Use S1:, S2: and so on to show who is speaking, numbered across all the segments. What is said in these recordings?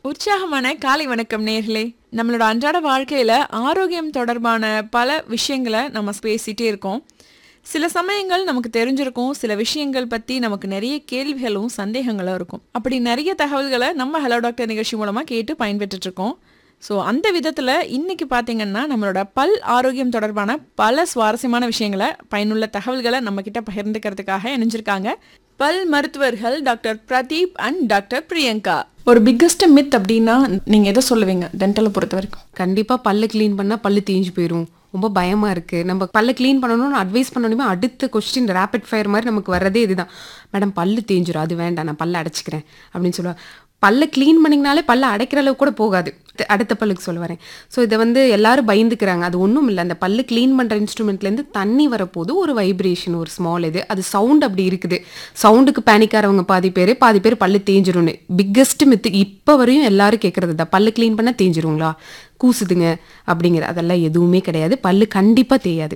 S1: உற்சாகமான காலை வணக்கம் நேர்களே நம்மளோட அன்றாட வாழ்க்கையில ஆரோக்கியம் தொடர்பான பல விஷயங்களை நம்ம பேசிட்டே இருக்கோம் சில சமயங்கள் நமக்கு தெரிஞ்சிருக்கும் சில விஷயங்கள் பத்தி நமக்கு நிறைய கேள்விகளும் சந்தேகங்களும் இருக்கும் அப்படி நிறைய தகவல்களை நம்ம ஹலோ டாக்டர் நிகழ்ச்சி மூலமா கேட்டு பயன்பெற்றுட்டு இருக்கோம் ஸோ அந்த விதத்தில் இன்னைக்கு பார்த்தீங்கன்னா நம்மளோட பல் ஆரோக்கியம் தொடர்பான பல சுவாரஸ்யமான விஷயங்களை பயனுள்ள தகவல்களை நம்ம கிட்ட பகிர்ந்துக்கிறதுக்காக இணைஞ்சிருக்காங்க பல் மருத்துவர்கள் doctor Pradeep and doctor Priyanka ஒரு பிக்கஸ்ட் மித் அப்படின்னா நீங்க எதை சொல்லுவீங்க டென்டலை பொறுத்த வரைக்கும்
S2: கண்டிப்பா பல்லு க்ளீன் பண்ணா பல்லு தேஞ்சு போயிடும் ரொம்ப பயமா இருக்கு நம்ம பல்ல க்ளீன் பண்ணணும்னு அட்வைஸ் பண்ணணுமே அடுத்த கொஸ்டின் ரேபிட் ஃபயர் மாதிரி நமக்கு வர்றதே இதுதான் மேடம் பல்லு தேஞ்சிரும் அது வேண்டாம் நான் பல்ல அடைச்சிக்கிறேன் அப்படின்னு சொல்லுவா பல்ல க்ளீன் பண்ணிங்கனாலே பல்ல அடைக்கிற அளவுக்கு கூட போகாது த- அடுத்த பல்லுக்கு சொல்ல வரேன் ஸோ இதை வந்து எல்லாரும் பயந்துக்கிறாங்க அது ஒன்றும் இல்லை அந்த பல்லு க்ளீன் பண்ணுற இன்ஸ்ட்ருமெண்ட்லேருந்து தண்ணி வரப்போது ஒரு வைப்ரேஷன் ஒரு ஸ்மால் இது அது சவுண்ட் அப்படி இருக்குது சவுண்டுக்கு பேனிக்காரவங்க பாதி பேர் பாதி பேர் பல்லு தேஞ்சிரும்னு பிக்கஸ்ட் மித்து இப்போ வரையும் எல்லாரும் கேட்குறது தான் பல்லு க்ளீன் பண்ணால் தேஞ்சிருங்களா கூசுதுங்க அப்படிங்கிற அதெல்லாம் எதுவுமே கிடையாது பல்லு கண்டிப்பாக தேயாது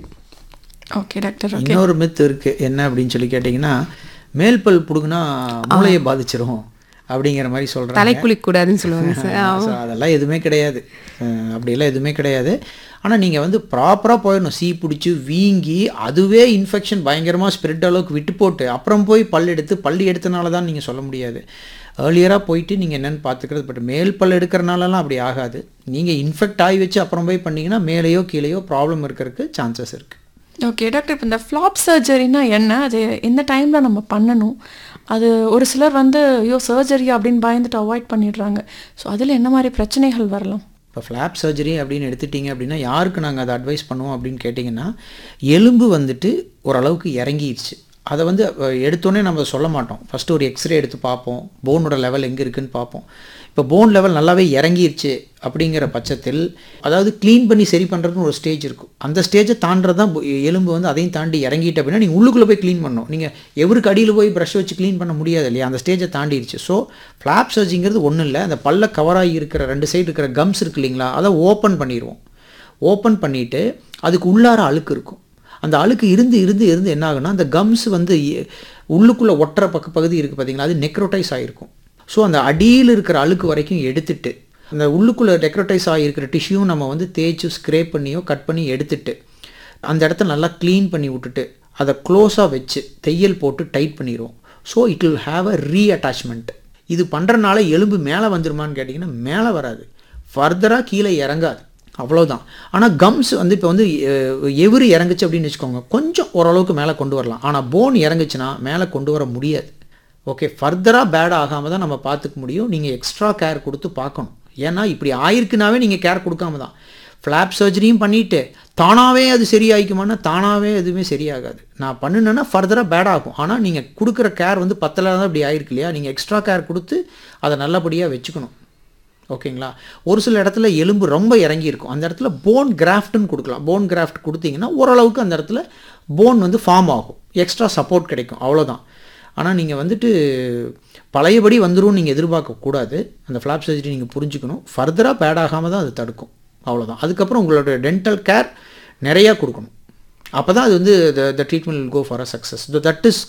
S1: ஓகே டாக்டர்
S3: இன்னொரு மித் இருக்கு என்ன அப்படின்னு சொல்லி கேட்டிங்கன்னா மேல் பல் புடுங்கினா மூளையை பாதிச்சிரும் அப்படிங்கிற மாதிரி சொல்கிறாங்க
S2: தலை குளிக்கக்கூடாதுன்னு சொல்லுவாங்க சார்
S3: So, அதெல்லாம் எதுவுமே கிடையாது அஹ் அப்படியெல்லாம் எதுவுமே கிடையாது ஆனால் நீங்கள் வந்து ப்ராப்பராக போயிடணும் சீ பிடிச்சி வீங்கி அதுவே இன்ஃபெக்ஷன் பயங்கரமாக ஸ்ப்ரெட் அளவுக்கு விட்டு போட்டு அப்புறம் போய் பல் எடுத்து பல் எடுத்தனால தான் நீங்கள் சொல்ல முடியாது ஏர்லியராக போயிட்டு நீங்கள் என்னென்னு பார்த்துக்கிறது பட் மேல் பல் எடுக்கிறனாலலாம் அப்படி ஆகாது நீங்கள் இன்ஃபெக்ட் ஆகி வச்சு அப்புறம் போய் பண்ணீங்கன்னா மேலேயோ கீழேயோ ப்ராப்ளம் இருக்கிறதுக்கு சான்சஸ் இருக்குது
S1: ஓகே டாக்டர் இப்போ இந்த ஃப்ளாப் சர்ஜரினா என்ன அது எந்த டைமில் நம்ம பண்ணணும் அது ஒரு சிலர் வந்து ஐயோ சர்ஜரி அப்படின்னு பயந்துட்டு அவாய்ட் பண்ணிடுறாங்க ஸோ அதில் என்ன மாதிரி பிரச்சனைகள் வரலாம்
S3: இப்போ ஃப்ளாப் சர்ஜரி அப்படின்னு எடுத்துட்டீங்க அப்படின்னா யாருக்கு நாங்கள் அதை அட்வைஸ் பண்ணுவோம் அப்படின்னு கேட்டிங்கன்னா எலும்பு வந்துட்டு ஓரளவுக்கு இறங்கிடுச்சு அதை வந்து அஹ், எடுத்தோன்னே நம்ம சொல்ல மாட்டோம் ஃபஸ்ட்டு ஒரு எக்ஸ்ரே எடுத்து பார்ப்போம் போனோட லெவல் எங்கே இருக்குன்னு பார்ப்போம் இப்போ போன் லெவல் நல்லாவே இறங்கிருச்சு அப்படிங்கிற பட்சத்தில் அதாவது க்ளீன் பண்ணி சரி பண்ணுறதுன்னு ஒரு ஸ்டேஜ் இருக்கும் அந்த ஸ்டேஜை தாண்டறது தான் எலும்பு வந்து அதையும் தாண்டி இறங்கிட்டு அப்படின்னா நீங்கள் உள்ளுக்குள்ளே போய் க்ளீன் பண்ணணும் நீங்கள் எவருக்கு அடியில் போய் ப்ரஷ் வச்சு க்ளீன் பண்ண முடியாது இல்லையா அந்த ஸ்டேஜை தாண்டிடுச்சு ஸோ ஃப்ளாப் சர்ஜிங்கிறது ஒன்றும் இல்லை அந்த பல்ல கவராகி இருக்கிற ரெண்டு சைடு இருக்கிற கம்ஸ் இருக்கு இல்லைங்களா அதை ஓப்பன் பண்ணிடுவோம் ஓப்பன் பண்ணிவிட்டு அதுக்கு உள்ளார அழுக்கு இருக்கும் அந்த அழுக்கு இருந்து இருந்து இருந்து என்ன ஆகுனா அந்த கம்ஸ் வந்து எ- உள்ளுக்குள்ளே ஒட்டுற பக்க பகுதி இருக்குது பார்த்தீங்களா அது நெக்ரோட்டைஸ் ஆகிருக்கும் ஸோ அந்த அடியில் இருக்கிற அழுக்கு வரைக்கும் எடுத்துட்டு அந்த உள்ளுக்குள்ளே டெக்ரோட்டைஸ் ஆகிருக்கிற டிஷ்யூவும் நம்ம வந்து தேய்ச்சி ஸ்க்ரேப் பண்ணியோ கட் பண்ணி எடுத்துட்டு அந்த இடத்த நல்லா க்ளீன் பண்ணி விட்டுட்டு அதை க்ளோஸாக வச்சு தையல் போட்டு டைட் பண்ணிடுவோம் so it will have a reattachment இது பண்ணுறனால எலும்பு மேலே வந்துருமான்னு கேட்டிங்கன்னா மேலே வராது ஃபர்தராக கீழே இறங்காது அவ்வளோதான் ஆனால் கம்ஸ் வந்து இப்போ வந்து எ- எவரு இறங்குச்சு அப்படின்னு வச்சுக்கோங்க கொஞ்சம் ஓரளவுக்கு மேலே கொண்டு வரலாம் ஆனால் போன் இறங்குச்சுன்னா மேலே கொண்டு வர முடியாது ஓகே ஃபர்தராக பேட் ஆகாமல் தான் நம்ம பார்த்துக்க முடியும் நீங்கள் எக்ஸ்ட்ரா கேர் கொடுத்து பார்க்கணும் ஏன்னா இப்படி ஆயிருக்குனாவே நீங்கள் கேர் கொடுக்காம தான் ஃப்ளாப் சர்ஜரியும் பண்ணிட்டு தானாகவே அது சரியாயிக்குமானா தானாகவே எதுவுமே சரியாகாது நான் பண்ணுனேன்னா ஃபர்தராக பேட் ஆகும் ஆனால் நீங்கள் கொடுக்குற கேர் வந்து பத்தல தான் இப்படி ஆயிருக்கு இல்லையா நீங்கள் எக்ஸ்ட்ரா கேர் கொடுத்து அதை நல்லபடியாக வச்சுக்கணும் ஓகேங்களா ஒரு சில இடத்துல எலும்பு ரொம்ப இறங்கி இருக்கும் அந்த இடத்துல போன் கிராஃப்ட்னு கொடுக்கலாம் போன் கிராஃப்ட் கொடுத்தீங்கன்னா ஓரளவுக்கு அந்த இடத்துல போன் வந்து ஃபார்ம் ஆகும் எக்ஸ்ட்ரா சப்போர்ட் கிடைக்கும் அவ்வளோதான் ஆனால் நீங்கள் வந்துட்டு பழையபடி வந்துடும் நீங்கள் எதிர்பார்க்கக்கூடாது அந்த ஃப்ளாப் சர்ஜரி நீங்கள் புரிஞ்சுக்கணும் ஃபர்தராக பேட் ஆகாமல் தான் அது தடுக்கும் அவ்வளோதான் அதுக்கப்புறம் உங்களோட டென்டல் கேர் நிறையா கொடுக்கணும் அப்போ தான் அது வந்து the treatment will go for a success that is